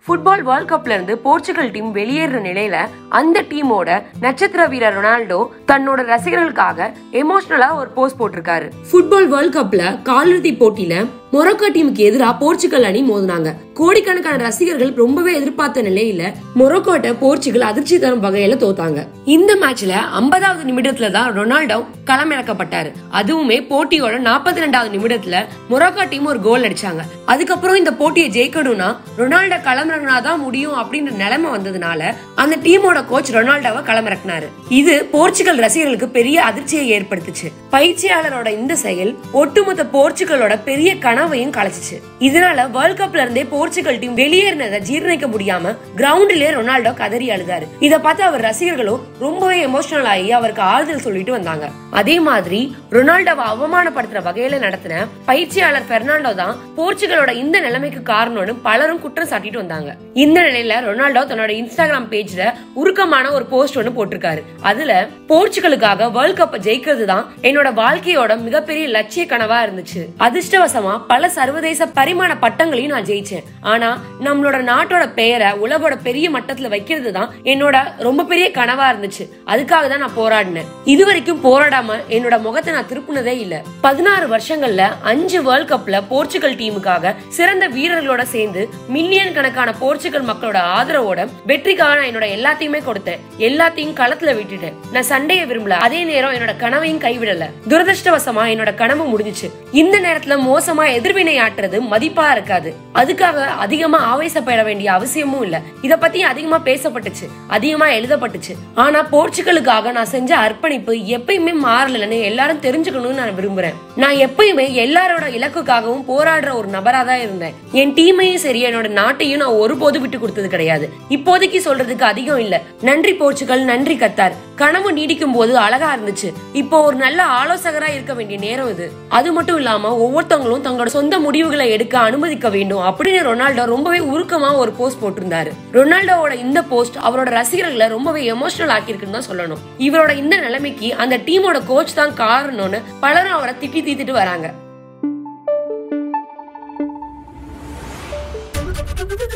football world கப்ல இருந்து Portugal team வெளியேற நிலையில அந்த டீமோட நட்சத்திர வீரர் ரொனால்டோ தன்னோட ரசிகர்களுக்காக எமோஷனலா ஒரு போஸ்ட் போட்டிருக்காரு ஃபுட்பால் வேர்ல்ட் கப்ல காலிறுதி போட்டியில மொரோக்கோ டீமுக்கு எதிராக போர்ச்சுகல் அணி மோதினாங்க கோடிக்கணக்கான ரசிகர்கள் ரொம்பவே எதிர்பார்த்த நிலையில மொரோக்கோட்ட போர்ச்சுகல் அதிர்ச்சி தரும் வகையில தோத்தாங்க இந்த மேட்ச்ல ஐம்பதாவது நிமிடத்துல தான் ரொனால்டோ களமிறக்கப்பட்டாரு அதுவுமே போட்டியோட நாற்பத்தி ரெண்டாவது நிமிடத்துல மொரோக்கோ டீம் ஒரு கோல் அடிச்சாங்க அதுக்கப்புறம் இந்த போட்டியை ஜெயிக்கணும்னா ரொனால்டோ களமிறங்கினாதான் முடியும் அப்படின்ற நிலைமை வந்ததுனால அந்த டீமோட கோச் ரொனால்டோவை களமிறக்கினாரு இது போர்ச்சுகல் ரசிகர்களுக்கு பெரிய அதிர்ச்சியை ஏற்படுத்துச்சு பயிற்சியாளரோட இந்த செயல் ஒட்டுமொத்த போர்ச்சுகலோட பெரிய கனவையும் கலைச்சிச்சு இதனால வேர்ல்ட் கப்ல இருந்தே போர்ச்சுகல் டீம் வெளியேறினதை ஜீர்ணிக்க முடியாம கிரவுண்ட்லயே ரொனால்டோ கதறி அழுதாரு இத பார்த்து அவர் ரசிகர்களும் ரொம்பவே எமோஷனல் ஆகி அவருக்கு ஆறுதல் சொல்லிட்டு வந்தாங்க அதே மாதிரி ரொனால்டோவை அவமானப்படுத்துற வகையில நடத்தின பயிற்சியாளர் பெர்னாண்டோ தான் போர்ச்சுகலோட இந்த நிலைமைக்கு காரணம்னு பலரும் குற்றம் சாட்டிட்டு வந்தாங்க இந்த நிலையில ரொனால்டோ தன்னோட இன்ஸ்டாகிராம் பேஜ்ல உருக்கமான ஒரு போஸ்ட் ஒன்னு போட்டிருக்காரு அதுல போர்ச்சுகலுக்காக வேர்ல்ட் கப் ஜெயிக்கிறது தான் என்னோட வாழ்க்கையோட மிகப்பெரிய லட்சிய கனவா இருந்துச்சு அதிர்ஷ்டவசமா பல சர்வதேச பரிமாண பட்டங்களையும் நான் ஜெயிச்சேன் ஆனா நம்மளோட நாட்டோட பெயரை உலகோட பெரிய மட்டத்துல வைக்கிறது தான் என்னோட ரொம்ப பெரிய கனவா இருந்துச்சு அதுக்காக தான் நான் போராடினேன் இது வரைக்கும் போராடாம என்னோட முகத்தை நான் திருப்புனதே இல்ல பதினாறு வருஷங்கள்ல அஞ்சு வேர்ல்ட் கப்ல போர்ச்சுகல் டீமுக்காக சிறந்த வீரர்களோட சேர்ந்து மில்லியன் கணக்கான போர்ச்சுகல் மக்களோட ஆதரவோட வெற்றிக்காக நான் என்னோட எல்லாத்தையுமே கொடுத்தேன் எல்லாத்தையும் களத்துல விட்டுட்டேன் நான் சண்டையை விரும்பல அதே நேரம் என்னோட கனவையும் கைவிடல துரதிருஷ்டவசமா என்னோட கனவு முடிஞ்சுச்சு இந்த நேரத்துல மோசமா எதிர்வினை ஆற்றுறது மதிப்பா இருக்காது அதுக்காக அதிகமா ஆவேசப்பட வேண்டிய அவசியமும் இல்ல இத பத்தி அதிகமா பேசப்பட்டுச்சு அதிகமா எழுதப்பட்டுச்சு ஆனா போர்ச்சுகலுக்காக நான் செஞ்ச அர்ப்பணிப்பு எப்பயுமே மாறலன்னு எல்லாரும் தெரிஞ்சுக்கணும்னு நான் விரும்புறேன் நான் எப்பயுமே எல்லாரோட இலக்குக்காகவும் போராடுற ஒரு நபரா தான் இருந்தேன் என் டீமையும் சரி என்னோட நாட்டையும் நான் ஒருபோது விட்டு கொடுத்தது கிடையாது இப்போதைக்கு சொல்றதுக்கு அதிகம் இல்ல நன்றி போர்ச்சுகல் நன்றி கத்தார் கனவு நீடிக்கும் போது அழகா இருந்துச்சு இப்போ ஒரு நல்ல ஆலோசகரா இருக்க வேண்டிய நேரம் இது அது மட்டும் இல்லாம ஒவ்வொருத்தவங்களும் தங்களோட சொந்த முடிவுகளை எடுக்க அனுமதிக்க வேண்டும் அப்படின்னு ரொனால்டோ ரொம்பவே உருக்கமா ஒரு போஸ்ட் போட்டிருந்தாரு ரொனால்டோவோட இந்த போஸ்ட் அவரோட ரசிகர்களை ரொம்பவே எமோஷனல் ஆக்கியிருக்குன்னு தான் சொல்லணும் இவரோட இந்த நிலைமைக்கு அந்த டீமோட கோச் தான் காரணம்னு பலரும் அவரை திட்டி தீத்துட்டு வராங்க